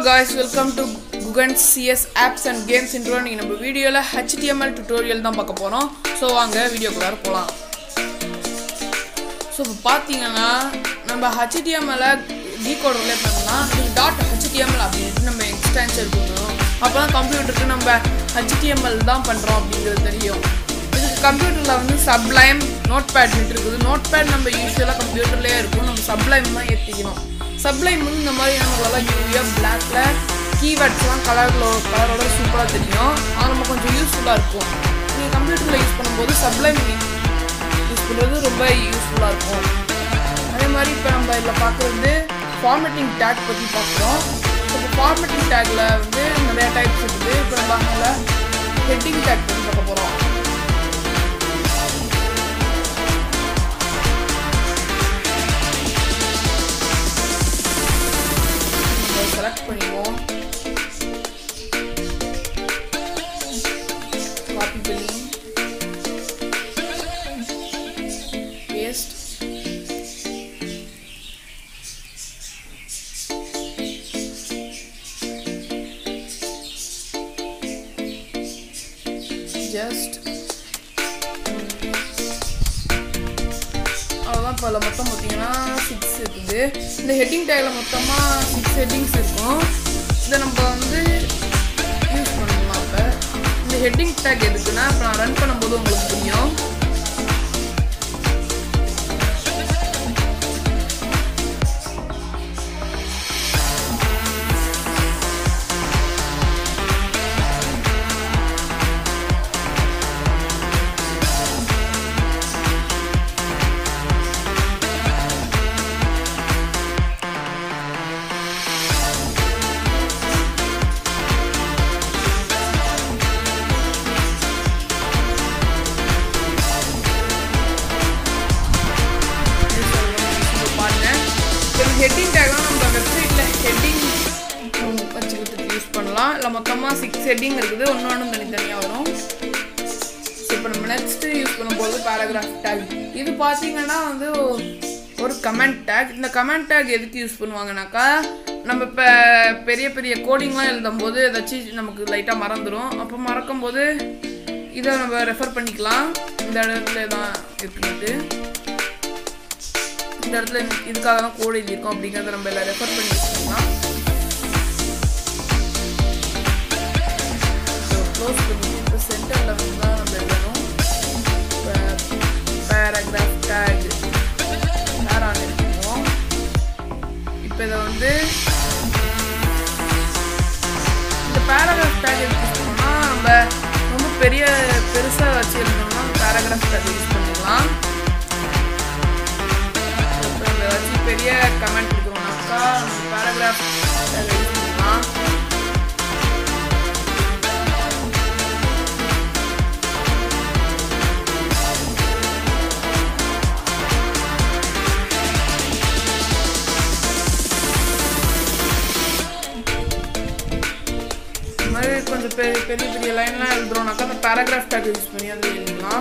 guys welcome to Guhan C S apps and games intro நீங்கள் நம்ம வீடியோவில் ஹெச்டிஎம்எல் டுட்டோரியல் தான் பார்க்க போகிறோம் ஸோ வாங்க வீடியோக்குள்ளார போகலாம் ஸோ இப்போ பார்த்தீங்கன்னா நம்ம ஹெச்டிஎம்எல்லை டீகோட் ரிலே பண்ணலாம் இது டாட் ஹெச்டிஎம்எல் அப்படின்ட்டு நம்ம எக்ஸ்டென்ஷன் கொடுக்கணும் அப்போ தான் கம்ப்யூட்டருக்கு நம்ம ஹெச்டிஎம்எல் தான் பண்ணுறோம் அப்படிங்கிறது தெரியும் இதுக்கு கம்ப்யூட்டரில் வந்து சப்ளைம் நோட் பேட் இருக்குது நோட் பேட் நம்ம யூஸ்வலாக கம்ப்யூட்டர்லேயே இருக்கும் நம்ம சப்ளைம் தான் ஏற்றிக்கணும் சப்ளைம் வந்து இந்த மாதிரி நம்மளால யூவியாக பிளாக்ல கீவேர்ட்ஸ்லாம் கலரில் கலரோட சூப்பராக தெரியும் அது நம்ம கொஞ்சம் யூஸ்ஃபுல்லாக இருக்கும் நீங்கள் கம்ப்யூட்டரில் யூஸ் பண்ணும்போது சப்ளைம் யூஸ் பண்ணுறது ரொம்ப யூஸ்ஃபுல்லாக இருக்கும் அதே மாதிரி இப்போ நம்ம இதில் பார்க்குறது ஃபார்மேட்டிங் டேக் பற்றி பார்க்குறோம் இப்போ ஃபார்மேட்டிங் டேக்கில் வந்து நிறைய டைப்ஸ் இருக்குது இப்போ நம்ம அதில் ஹெட்டிங் டேக் பற்றி பார்க்க போகிறோம் செலக்ட் பண்ணிடுவோம் காப்பி பண்ணி பேஸ்ட் ஜஸ்ட் அவ்வளோதான் இப்போ அதில் மொத்தம் பார்த்தீங்கன்னா சிக்ஸ் இருக்குது இந்த ஹெட்டிங் டேக்கில் மொத்தமாக சிக்ஸ் ஹெட்டிங்ஸ் இருக்கும் இதை நம்ம வந்து யூஸ் பண்ணலாம் இப்போ இந்த ஹெட்டிங் டேக் எதுக்குன்னா இப்போ நான் ரன் பண்ணும்போது உங்களுக்கு புரியும் பாருங்க ஹெட்டிங் டேக்லாம் நம்ம வெப்சைட்டில் ஹெட்டிங் வச்சு கொடுத்துட்டு யூஸ் பண்ணலாம் இல்லை மொத்தமாக சிக்ஸ் ஹெட்டிங் இருக்குது ஒன்று ஒன்று தனித்தனியாக வரும் ஸோ இப்போ நம்ம நெக்ஸ்ட்டு யூஸ் பண்ணும்போது பேராகிராஃப் டேக் இது பார்த்தீங்கன்னா வந்து ஒரு கமெண்ட் டேக் இந்த கமெண்ட் டேக் எதுக்கு யூஸ் பண்ணுவாங்கனாக்கா நம்ம இப்போ பெரிய பெரிய கோடிங்லாம் எழுதும்போது ஏதாச்சும் நமக்கு லைட்டாக மறந்துடும் அப்போ மறக்கும்போது இதை நம்ம ரெஃபர் பண்ணிக்கலாம் இந்த இடத்துல தான் இருக்குன்ட்டு இந்த இடத்துல இதுக்காக தான் கோடு எழுதியிருக்கோம் அப்படிங்கிறத நம்ம எல்லாம் ரெஃபர் பண்ணி வச்சுக்கலாம் க்ளோஸ் பண்ணி இப்போ சென்டரில் வந்து தான் நம்ம எழுதணும் இப்போ பேராகிராஃப் டேக் பேரான் எடுத்துக்குவோம் இப்போ இதை வந்து இந்த பேராகிராஃப் டேக் எடுத்துக்கிட்டோம்னா நம்ம ரொம்ப பெரிய பெருசாக வச்சு எழுதணும்னா பேராகிராஃப் டேக் யூஸ் பண்ணிக்கலாம் ஏதாச்சும் பெரிய கமெண்ட் கொடுக்குறோம்னாக்கா பேராகிராஃப் யூஸ் பண்ணலாம் இந்த மாதிரி கொஞ்சம் பெரிய பெரிய பெரிய லைன்லாம் எழுதுறோம்னாக்கா அந்த பேராகிராஃப் டேக் யூஸ் பண்ணி அதை எழுதலாம்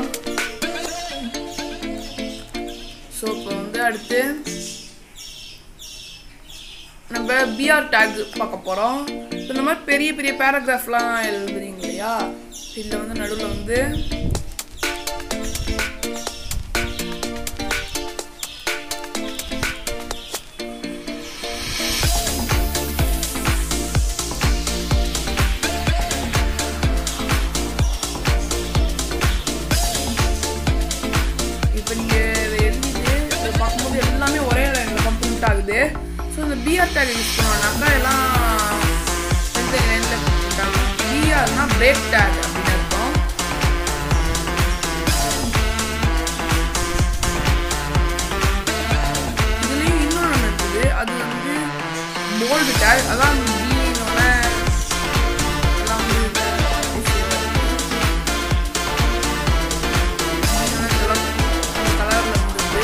ஸோ இப்போ வந்து அடுத்து நம்ம பிஆர் டேக் பார்க்க போகிறோம் இப்போ இந்த மாதிரி பெரிய பெரிய பேராகிராஃப்லாம் எழுதுறீங்க இல்லையா இதில் வந்து நடுவில் வந்து இப்போ நீங்கள் இதை எழுதிட்டு இதை பார்க்கும்போது எல்லாமே ஒரே லைனில் கம்ப்ளீட் ஆகுது ஸோ இந்த பிஆர் டேக் யூஸ் பண்ணோம்னாக்கா எல்லாம் தனித்தனி லைனில் கம்ப்ளீட் ஆகும் பிஆர்னா பிரேக் டேக் அப்படின்னு அர்த்தம் இதுலேயும் இன்னொன்று இருக்குது அது வந்து போல்டு டேக் அதான் பின்னோட எல்லாம் வந்து இந்த கலரில் இருந்தது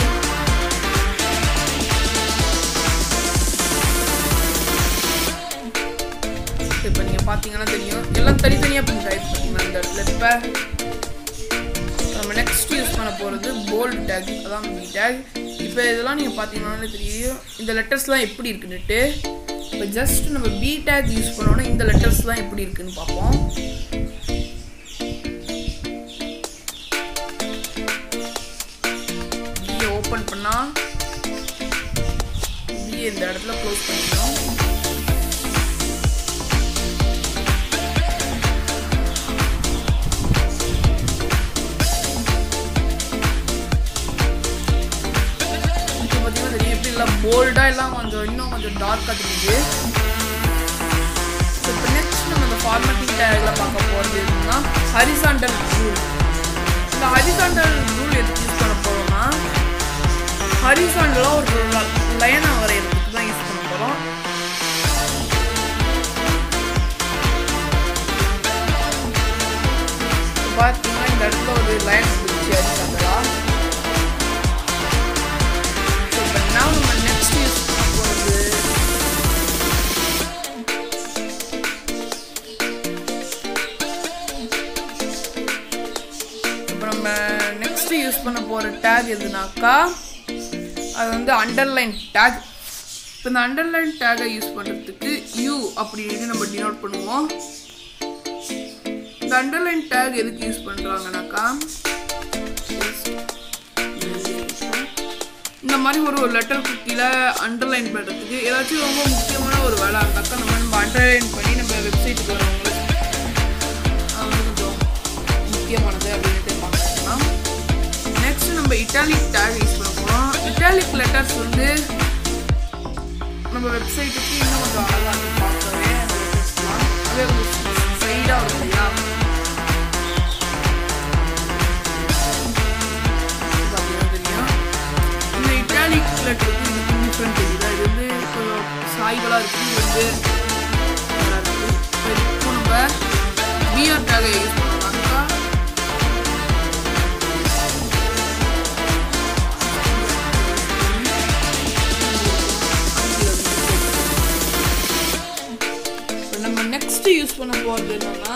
இப்போ நீங்கள் பார்த்தீங்கன்னா தெரியும் எல்லாம் தனித்தனியாக பிரிண்ட் ஆகிடுச்சு பார்த்தீங்கன்னா இந்த இடத்துல இப்போ நம்ம நெக்ஸ்ட் யூஸ் பண்ண போகிறது போல்டு டேக் அதான் பி டேக் இப்போ இதெல்லாம் நீங்கள் பார்த்தீங்கன்னாலே தெரியும் இந்த லெட்டர்ஸ்லாம் எப்படி இருக்குன்னுட்டு இப்போ ஜஸ்ட் நம்ம பி டேக் யூஸ் பண்ணோன்னா இந்த லெட்டர்ஸ்லாம் எப்படி இருக்குன்னு பார்ப்போம் பிஏ ஓப்பன் பண்ணா பிஏ இந்த இடத்துல க்ளோஸ் பண்ணிக்கணும் இப்போ பார்த்தீங்கன்னா தெரியும் எப்படி எல்லாம் போல்டாக எல்லாம் கொஞ்சம் இன்னும் கொஞ்சம் டார்க்காக தெரியுது ஸோ இப்போ நெக்ஸ்ட் நம்ம இந்த ஃபார்மேட்டிங் டேக்ல பார்க்க போகிறது என்னன்னா ஹரிசாண்டல் ரூல் இந்த ஹரிசாண்டல் ரூல் எதுக்கு யூஸ் பண்ண போகிறோம்னா ஹரிசாண்டலாக ஒரு லைனை வரைகிறதுக்கு தான் யூஸ் பண்ண போகிறோம் பார்த்தீங்கன்னா இந்த இடத்துல ஒரு லைன் வந்துருச்சு ஹரிசாண்டலா ஸோ இப்போ now நம்ம நெக்ஸ்ட் யூஸ் பண்ண போகிறது இப்போ நம்ம நெக்ஸ்ட் யூஸ் பண்ண போகிற டேக் எதுனாக்கா அது வந்து அண்டர்லைன் டேக் இப்போ இந்த அண்டர்லைன் டேகை யூஸ் பண்ணுறதுக்கு யூ அப்படின்னு நம்ம டினோட் பண்ணுவோம் இந்த அண்டர்லைன் டேக் எதுக்கு யூஸ் பண்ணுறாங்கனாக்கா இந்த மாதிரி ஒரு ஒரு லெட்டர் குக்கியில் அண்டர்லைன் பண்ணுறதுக்கு ஏதாச்சும் ரொம்ப முக்கியமான ஒரு வேலை இருந்தாக்கா நம்ம நம்ம அண்டர்லைன் பண்ணி நம்ம வெப்சைட்டுக்கு வரவங்களுக்கு அது வந்து கொஞ்சம் முக்கியமானது அப்படின்ட்டு பார்க்கலாம் நெக்ஸ்ட் நம்ம இட்டாலிக் டேக் யூஸ் பண்ண போகிறோம் இட்டாலிக் லெட்டர்ஸ் வந்து நம்ம வெப்சைட்டுக்கு இன்னும் கொஞ்சம் அழகாக இருக்கும் பார்க்கவே அந்த லெட்டர்ஸ்லாம் அதே கொஞ்சம் சைடாக இருக்கும் இல்லையா பார்த்தீங்கன்னா தெரியும் இந்த இட்டாலிக் லெட்டருக்கு இதுக்கு டிஃப்ரெண்ட் தெரியுதா இது வந்து கொஞ்சம் சாய்களாக இருக்குது இது வந்து நல்லா இருக்குது இப்போ நம்ம பிஆர் டேகை யூஸ் பண்ணலாம்க்கா இப்போ நம்ம நெக்ஸ்ட் யூஸ் பண்ண போகிறது என்னன்னா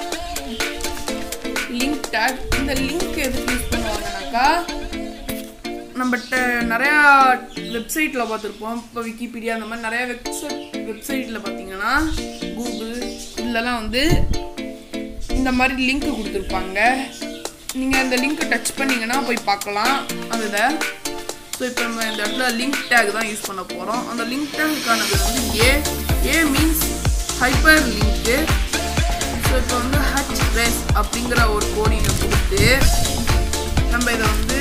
லிங்க் டேக் இந்த லிங்க் எதுக்கு யூஸ் பண்ணுவாங்கனாக்கா நம்மகிட்ட நிறையா வெப்சைட்டில் பார்த்துருப்போம் இப்போ விக்கிபீடியா அந்த மாதிரி நிறையா வெப்சைட் வெப்சைட்டில் பார்த்தீங்கன்னா கூகுள் இதுலலாம் வந்து இந்த மாதிரி லிங்க் கொடுத்துருப்பாங்க நீங்கள் அந்த லிங்க்கை டச் பண்ணீங்கன்னா போய் பார்க்கலாம் அதில் ஸோ இப்போ நம்ம இந்த இடத்துல லிங்க் டேக் தான் யூஸ் பண்ண போகிறோம் அந்த லிங்க் டேக்குக்கானது வந்து A A means hyperlink so இப்போ வந்து ஹச் ரெஸ் அப்படிங்கிற ஒரு கோடிங்கை கொடுத்து நம்ம இதை வந்து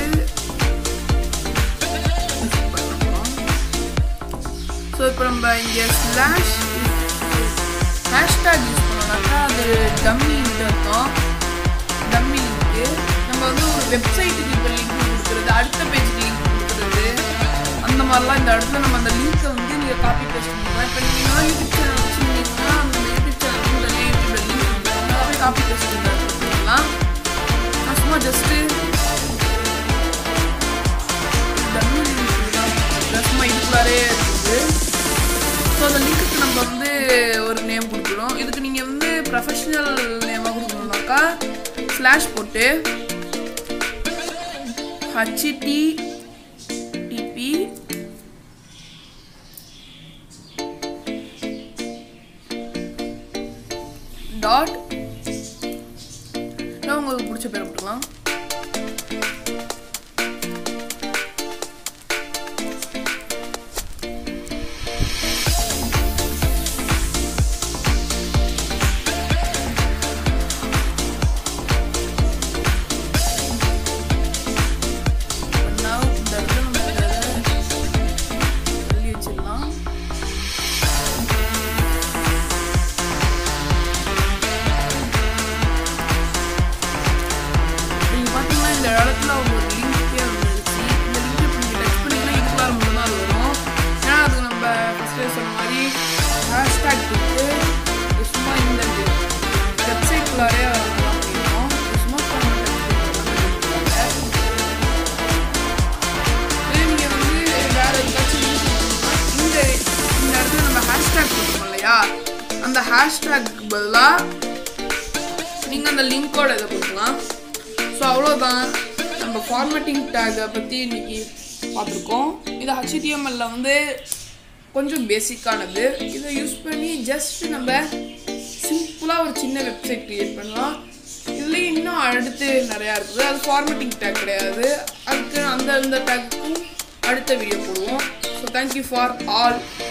யூஸ் பண்ண போகிறோம் ஸோ இப்போ நம்ம இங்கே ஸ்லாஷ் ஹேஷ்டேக் யூஸ் பண்ணோம்னாக்கா அது டம்மின்ட்டு அர்த்தம் டம்மி லிங்க்கு நம்ம வந்து ஒரு வெப்சைட்டுக்கு இப்போ லிங்க் கொடுக்குறது அடுத்த பேஜுக்கு லிங்க் கொடுக்குறது அந்த மாதிரிலாம் இந்த இடத்துல நம்ம அந்த லிங்க்கை வந்து நீங்கள் காப்பி பேஸ்ட் பண்ணிக்கலாம் இப்போ நீங்கள் யூடியூப் சேனல் வச்சுருந்தீங்கன்னா அந்த யூடியூப் சேனலுக்கு தனியாக யூடியூப்ல லிங்க் கொடுக்குறாங்க அதை காப்பி பேஸ்ட் பண்ணிக்கலாம் நான் சும்மா ஜஸ்ட்டு டம்மி லிங்க் தான் சும்மா இதுக்குள்ளாரே இருக்குது ஸோ அந்த லிங்க்குக்கு நம்ம வந்து ஒரு நேம் கொடுக்குறோம் இதுக்கு நீங்கள் வந்து ப்ரொஃபஷனல் நேமாக கொடுக்கணுன்னாக்கா ஸ்லாஷ் போட்டு ஹச்டி டிபி டாட் உங்களுக்கு பிடிச்ச பேர் போட்டுக்கலாம் now இந்த இடத்துல நம்ம இதை தள்ளி வச்சிடலாம் நீங்க பார்த்தீங்கன்னா இந்த இடத்துல அவங்க ஒரு லிங்கே வந்துருச்சு இந்த லிங்க் இப்போ நீங்கள் டச் பண்ணீங்கன்னா இதுக்குள்ளார மட்டும்தான் அது வரும் ஏன்னா அதுக்கு நம்ம ஃபஸ்ட்டு சொன்ன மாதிரி ஹேஷ்டேக் கொடுத்து இது சும்மா இந்த வெப்சைட்குள்ளாரே அதெல்லாம் பண்ணியிருக்கோம் இது சும்மா பண்ண இதே நீங்கள் வந்து வேற ஏதாச்சும் link கொடுக்கணும்னா இந்த இந்த இடத்துல நம்ம ஹேஷ்டேக் கொடுப்போம் இல்லையா அந்த ஹேஷ்டேக் பதிலாக நீங்கள் அந்த லிங்கோட இதை கொடுக்கலாம் ஸோ அவ்வளோதான் நம்ம ஃபார்மேட்டிங் டேக்கை பற்றி இன்னைக்கு பார்த்துருக்கோம் இது ஹச்டிஎம்எல்ல வந்து கொஞ்சம் பேசிக்கானது இதை யூஸ் பண்ணி ஜஸ்ட் நம்ம சிம்பிளாக ஒரு சின்ன வெப்சைட் க்ரியேட் பண்ணலாம் இதுலேயே இன்னும் அடுத்து நிறையா இருக்குது அது ஃபார்மேட்டிங் டேக் கிடையாது அதுக்கு அந்த அந்த டேக்கும் அடுத்த வீடியோ போடுவோம் ஸோ தேங்க்யூ ஃபார் ஆல்